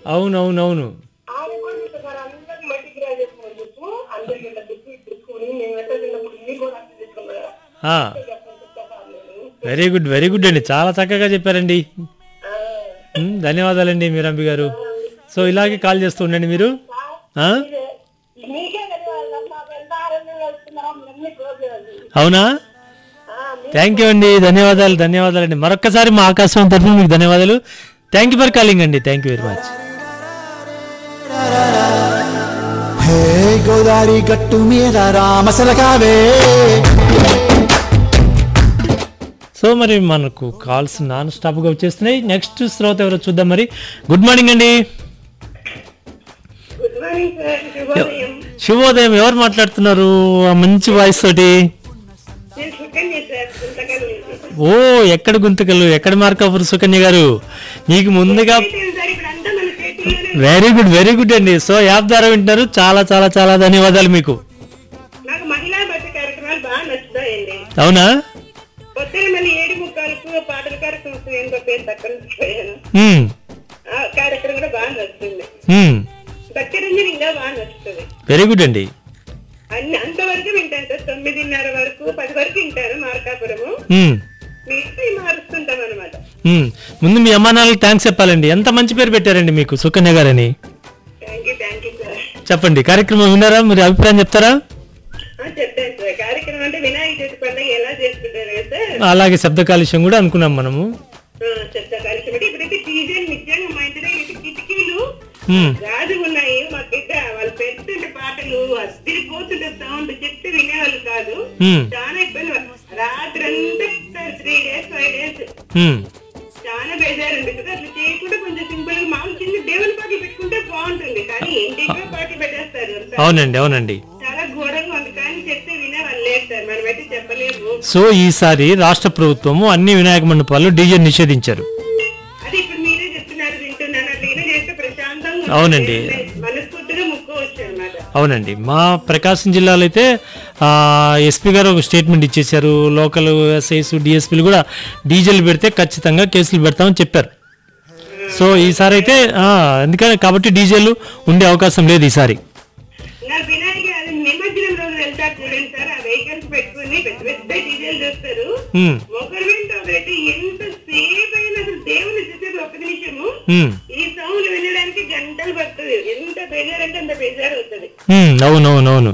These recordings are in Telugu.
అవునవునవును ఆయన కూడా ఇట్లా సార్ అందరికి మట్టికి రాజేసుకోమని చెప్పు అందరికి ఇట్లా దుక్కు ఇట్టుకుని మేము ఎట్లా తిన్నప్పుడు మీరు కూడా అర్థం చేసుకున్నారా ఆ, వెరీ గుడ్ వెరీ గుడ్ అండి చాలా చక్కగా చెప్పారండి ఉమ్, ధన్యవాదాలండి మీరంబి గారు సో ఇలాగే కాల్ చేస్తూ ఉండండి మీరు ఆ? మీకే తెలియాలి మాకు ఎంత ఆరోగ్యంగా వస్తున్నారో అన్ని ప్రోగ్రాం అవునా థ్యాంక్ యూ అండి ధన్యవాదాలు ధన్యవాదాలండి మరొక్కసారి మా ఆకాశం తరఫున మీకు ధన్యవాదాలు థ్యాంక్ యూ ఫర్ కాలింగ్ అండి thank you very much hey Godari గట్టు మీద రామసలకావే సో మరి మనకు కాల్స్ నాన్ స్టాప్గా వచ్చేస్తున్నాయి నెక్స్ట్ శ్రోత ఎవరో చూద్దాం మరి గుడ్ మార్నింగ్ అండి గుడ్ మార్నింగ్ సార్ శుభోదయం శుభోదయం ఎవరు మాట్లాడుతున్నారు ఆ మంచి వాయిస్ తోటి నేను సుకన్య సార్ గుంతకల్ ఓ ఎక్కడ గుంతకలు ఎక్కడ మార్కాపురు సుకన్య గారు మీకు ముందుగా సార్ ఇప్పుడు అంతా మన చేతిలోనే వెరీ గుడ్ వెరీ గుడ్ అండి సో యాప్ ద్వారా వింటున్నారు చాలా చాలా చాలా ధన్యవాదాలు మీకు నాకు మహిళా భర్త కార్యక్రమాలు బాగా నచ్చుతాయండి అవునా పొద్దున మళ్ళీ ఏడు ముక్కాలకు పాటల కార్యక్రమం వస్తుంది ఇంకో పేరు పక్కన పోయాను మ్మ్. ఆ కార్యక్రమం కూడా బాగా నచ్చుతుంది మ్మ్. భక్తి రంజన్ ఇంకా బాగా నచ్చుతుంది వెరీ గుడ్ అండి అన్ని అంతవరకు వింటాను సార్ తొమ్మిదిన్నర వరకు పది వరకు వింటాను మార్కాపురము మ్మ్. మిగతా మారుస్తుంటాం అనమాట మ్మ్. ముందు మీ అమ్మా నాన్నలకు థ్యాంక్స్ చెప్పాలండి ఎంత మంచి పేరు పెట్టారండి మీకు సుకన్య గారని thank you thank you sir చెప్పండి కార్యక్రమం విన్నారా మీరు అభిప్రాయం చెప్తారా ఆ, చెప్తాను సార్ కార్యక్రమం అంటే వినాయక చవితి పండుగ ఎలా చేసుకుంటారు కదా సార్ అలాగే శబ్ద కాలుష్యం కూడా అనుకున్నాం మనము ఆ, చెప్తా కార్యక్రమం అంటే ఇప్పుడైతే డీజే నిజంగా మా ఇంటి దగ్గర అయితే కిటికీలు మ్మ్. గాజు ఉన్నాయి మా బిడ్డ వాళ్ళు పెడుతుంటే పాటలు అదిరిపోతుంటే సౌండ్ చెప్తే వినేవాళ్ళు కాదు మ్మ్. చాలా ఇబ్బంది రాత్రి అంతా త్రీ డేస్ ఫైవ్ డేస్ మ్మ్. చాలా బేజారు ఉంది కదా అట్లా చేయకుండా కొంచెం సింపుల్ గా మామూలు చిన్న దేవుని పాటలు పెట్టుకుంటే బాగుంటుంది కానీ ఇంటికి పాటలు పెట్టేస్తారు అంతా. అవునండి అవునండి చాలా ఘోరంగా ఉంది కానీ చెప్తే వినే వాళ్ళు లేదు సార్ మనం అయితే చెప్పలేము సో ఈసారి రాష్ట్ర ప్రభుత్వము అన్ని వినాయక మండపాల్లో డీజే నిషేధించారు అది ఇప్పుడు మీరే చెప్తున్నారు వింటున్నాను అట్లా చేస్తే ప్రశాంతంగా ఉంటుంది. అవునండి. మనస్ఫూర్తిగా ముక్కోవచ్చు అనమాట అవునండి మా ప్రకాశం జిల్లాలో అయితే ఎస్పీ గారు ఒక స్టేట్మెంట్ ఇచ్చేశారు లోకల్ ఎస్ఐస్ డిఎస్పీలు కూడా డీజేలు పెడితే ఖచ్చితంగా కేసులు పెడతామని చెప్పారు సో ఈసారి అయితే ఆ, అందుకని కాబట్టి డీజేలు ఉండే అవకాశం లేదు ఈసారి నా వినాయక అది నిమజ్జనం రోజు వెళ్తారు చూడండి సార్ ఆ వెహికల్స్ పెట్టుకుని పెద్ద పెద్ద డీజేలు చేస్తారు ఉమ్, ఒకరి వెంట ఒకరైతే ఎంత సేపు అయినా అసలు దేవుని చూసేది ఒక నిమిషము ఉమ్, ఈ సౌండ్ వినడానికి గంటలు పడుతుంది ఎంత బేజారంటే అంత బేజారు అవుతుంది ఉమ్, అవునవునవును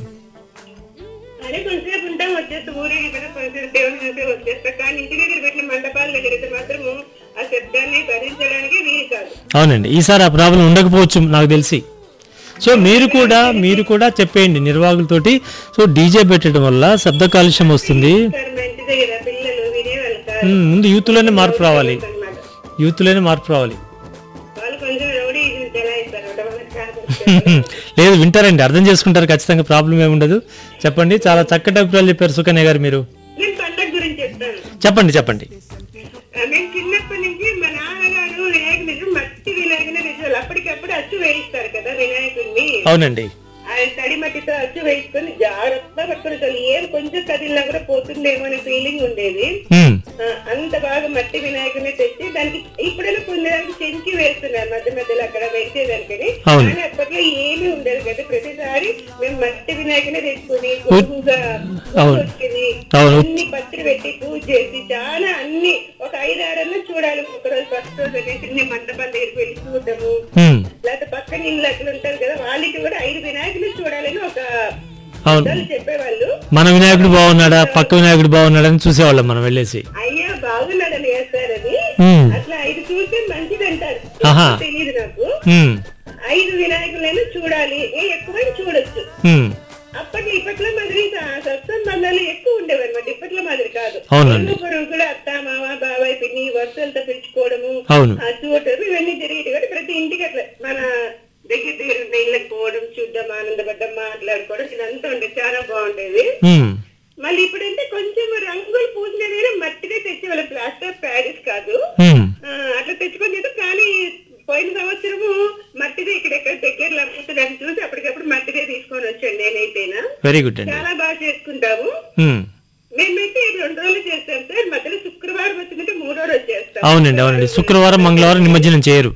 అదే కొంతసేపు ఉంటాం వచ్చేస్తే ఊరేగి కదా కొంతసేపు దేవుని చూసే వచ్చేస్తా కానీ ఇంటి దగ్గర పెట్టిన మండపాల దగ్గర అయితే మాత్రము ఆ శబ్దాన్ని భరించడానికి వీలు కాదు అవునండి ఈసారి ఆ ప్రాబ్లం ఉండకపోవచ్చు నాకు తెలిసి సో మీరు కూడా మీరు కూడా చెప్పేయండి నిర్వాహకులతోటి సో డీజే పెట్టడం వల్ల శబ్ద కాలుష్యం వస్తుంది సార్ మంచిదే కదా పిల్లలు వినేవాళ్ళు కాదు ఉమ్, ముందు యూత్లోనే మార్పు రావాలి అనమాట యూత్లోనే మార్పు రావాలి వాళ్ళు కొంచెం రౌడీ చెలాయిస్తారు అంటే వాళ్ళకి కాదు లేదు వింటారండి అర్థం చేసుకుంటారు ఖచ్చితంగా ప్రాబ్లం ఏమి ఉండదు చెప్పండి చాలా చక్కటి అభిప్రాయాలు చెప్పారు సుకన్య గారు మీరు నేను పండగ గురించి చెప్తాను చెప్పండి చెప్పండి ఆ, మేము చిన్నప్పటి నుంచి మా నాన్నగారు వినాయకుని మట్టి వినాయకుని తెచ్చేవాళ్ళు అప్పటికప్పుడు అచ్చు వేయిస్తారు కదా వినాయకుడిని అవునండి ఆయన తడి మట్టితో అచ్చు వేసుకొని జాగ్రత్తగా పట్టుకుని అసలు ఏం కొంచెం కదిలినా కూడా పోతుందేమో అనే ఫీలింగ్ ఉండేది ఉమ్, ఆ, అంత బాగా మట్టి వినాయకుని తెచ్చి దానికి ఇప్పుడైనా పొందడానికి చెంకి వేస్తున్నారు మధ్య మధ్యలో అక్కడ వేసేదానికని అవును. కానీ అప్పట్లో ఏమీ ఉండదు కదా ప్రతిసారి మేము మట్టి వినాయకుని తెచ్చుకుని గొడుగుగా అవును. వచ్చేది అవును. అన్ని పత్రి పెట్టి పూజ చేసి చాలా అన్ని ఒక ఐదు ఆరన్నా చూడాలి ఒక రోజు ఫస్ట్ రోజు అనేసి చిన్న మండపం దగ్గరికి వెళ్ళి చూడటము ఉమ్, లేకపోతే పక్కన ఇల్లు అట్లా ఉంటారు కదా వాళ్ళకి కూడా ఐదు వినాయకులు చూడాలని ఒక అవును పెద్దలు చెప్పేవాళ్ళు మన వినాయకుడు బాగున్నాడా పక్క వినాయకుడు బాగున్నాడా అని చూసేవాళ్ళం మనం వెళ్ళేసి అయ్యా బాగున్నాడని వేస్తారని ఉమ్, అట్లా ఐదు చూస్తే మంచిది అంటారు ఆహా. తెలియదు నాకు ఉమ్, ఐదు వినాయకులైనా చూడాలి ఏ ఎక్కువైనా చూడొచ్చు ఉమ్, అప్పట్లో ఇప్పట్లో మాదిరి స- సత్సంబంధాలు ఎక్కువ ఉండేవి అనమాట ఇప్పట్లో మాదిరి కాదు అవునండి. ఒకరు కూడా అత్త మామ బాబాయ్ పిన్ని వరుసలతో పిలుచుకోవడము అవును ఆ చూడటం ఇవన్నీ జరిగేది కాబట్టి ప్రతి ఇంటికి అట్లా మన దగ్గర దగ్గర ఉన్న ఇళ్ళకి పోవడం చూడడం ఆనందపడ్డం మాట్లాడుకోవడం ఇదంతా ఉండేది చాలా బాగుండేది ఉమ్, మళ్ళీ ఇప్పుడంటే కొంచెం రంగులు పూసినదైనా మట్టిదే తెచ్చేవాళ్ళం ప్లాస్టర్ ప్యారిస్ కాదు ఉమ్, ఆ, అట్లా తెచ్చుకొని చేద్దాం కానీ పోయిన సంవత్సరము మట్టిదే ఇక్కడెక్కడ దగ్గరలో అమ్ముతుందని చూసి అప్పటికప్పుడు మట్టిదే తీసుకొని వచ్చాను నేనైతేనా వెరీ గుడ్ అండి చాలా బాగా చేసుకుంటాము ఉమ్, మేమైతే రెండు రోజులు చేస్తాం సార్ మధ్యలో శుక్రవారం వచ్చిందంటే మూడో రోజు చేస్తాం అవునండి అవునండి శుక్రవారం మంగళవారం నిమజ్జనం చేయరు